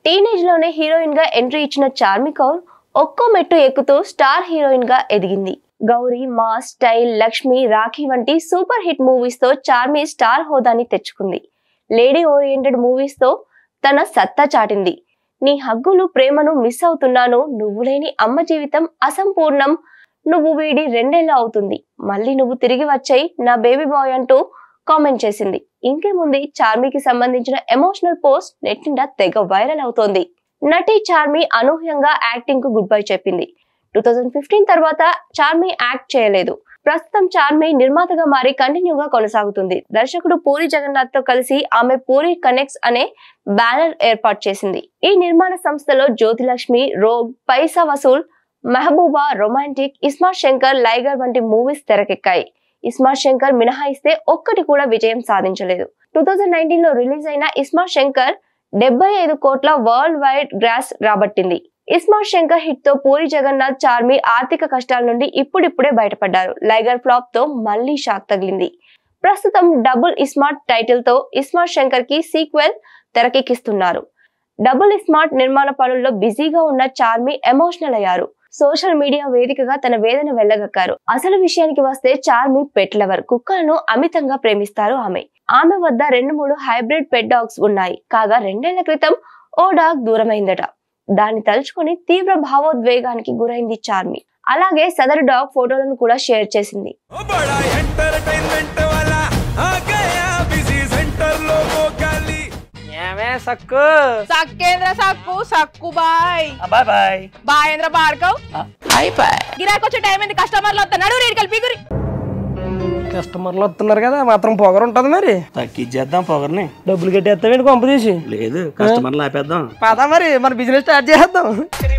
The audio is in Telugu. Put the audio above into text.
టీనేజ్ లోనే హీరోయిన్ గా ఎంట్రీ ఇచ్చిన చార్మి కౌర్ ఒక్కో మెట్టు ఎక్కుతూ స్టార్ హీరోయిన్ గా ఎదిగింది గౌరీ మాస్ స్టైల్ లక్ష్మి రాఖీ వంటి సూపర్ హిట్ మూవీస్ తో చార్మి స్టార్ హోదాని తెచ్చుకుంది లేడీ ఓరియంటెడ్ మూవీస్ తో తన సత్తా చాటింది నీ హగ్గులు ప్రేమను మిస్ అవుతున్నాను నువ్వు లేని అమ్మ జీవితం అసంపూర్ణం నువ్వు వీడి రెండేళ్ళు అవుతుంది మళ్ళీ నువ్వు తిరిగి వచ్చాయి నా బేబీ బాయ్ అంటూ కామెంట్ చేసింది ఇంకేముంది చార్మీకి సంబంధించిన ఎమోషనల్ పోస్ట్ నెట్ నిండా తెగ వైరల్ అవుతోంది నటి చార్మి అనూహ్యంగా యాక్టింగ్ కు గుడ్ బై చెప్పింది టూ థౌజండ్ ఫిఫ్టీన్ తర్వాత చార్మి యాక్ట్ చేయలేదు ప్రస్తుతం చార్మి నిర్మాతగా మారి కంటిన్యూగా కొనసాగుతుంది దర్శకుడు పూరి జగన్నాథ్ తో కలిసి ఆమె పూరి కనెక్ట్స్ అనే బ్యానర్ ఏర్పాటు చేసింది ఈ నిర్మాణ సంస్థలో Jyothilakshmi Rogue Paisa Vasool Mehbooba Romantic iSmart Shankar Liger వంటి మూవీస్ తెరకెక్కాయి ఇస్మార్ట్ శంకర్ మినహాయిస్తే ఒక్కటి కూడా విజయం సాధించలేదు టూ థౌజండ్ నైన్టీన్ లో రిలీజ్ అయిన ఇస్మార్ట్ శంకర్ డెబ్బై ఐదు కోట్ల వరల్డ్ వైడ్ గ్రాస్ రాబట్టింది ఇస్మార్ట్ శంకర్ హిట్ తో పూరి జగన్నాథ్ చార్మి ఆర్థిక కష్టాల నుండి ఇప్పుడిప్పుడే బయటపడ్డారు లైగర్ ఫ్లాప్ తో మళ్ళీ షాక్ తగిలింది ప్రస్తుతం డబుల్ ఇస్మార్ట్ టైటిల్ తో ఇస్మార్ట్ శంకర్ కి సీక్వెల్ తెరకెక్కిస్తున్నారు డబుల్ ఇస్మార్ట్ నిర్మాణ పనుల్లో బిజీగా ఉన్న చార్మి ఎమోషనల్ అయ్యారు సోషల్ మీడియా వేదికగా తన వేదన వెళ్ళగక్కారు అసలు విషయానికి వస్తే చార్మి పెట్ లవర్ కుక్కలను అమితంగా ప్రేమిస్తారు ఆమె ఆమె వద్ద రెండు మూడు హైబ్రిడ్ పెట్ డాగ్స్ ఉన్నాయి కాగా రెండేళ్ల క్రితం ఓ డాగ్ దూరమైందట దాన్ని తలుచుకొని తీవ్ర భావోద్వేగానికి గురైంది చార్మి అలాగే సదరు డాగ్ ఫోటోలను కూడా షేర్ చేసింది ओ बड़ा एंटरटेनमेंट वाला आ गया बिजी सेंटर लोगों का ली ఏమే సక్కు సక్కేంద్ర సక్కు సక్కు బాయ్ బాయ్ బాయ్ బాయేంద్ర భార్గవ్ బాయ్ బాయ్ గిరాకి వచ్చే టైం ఏంది కస్టమర్లు వస్తున్నాడు రేడు కలిపి గురి కస్టమర్లు వస్తున్నారు కదా మాత్రం పొగరు ఉంటది మరి తగ్గించేద్దాం పొగర్ని డబ్బులు కట్టేస్తామేంటి కొంప తీసి లేదు కస్టమర్లు ఆపేద్దాం పదా మరి మన బిజినెస్ స్టార్ట్ చేద్దాం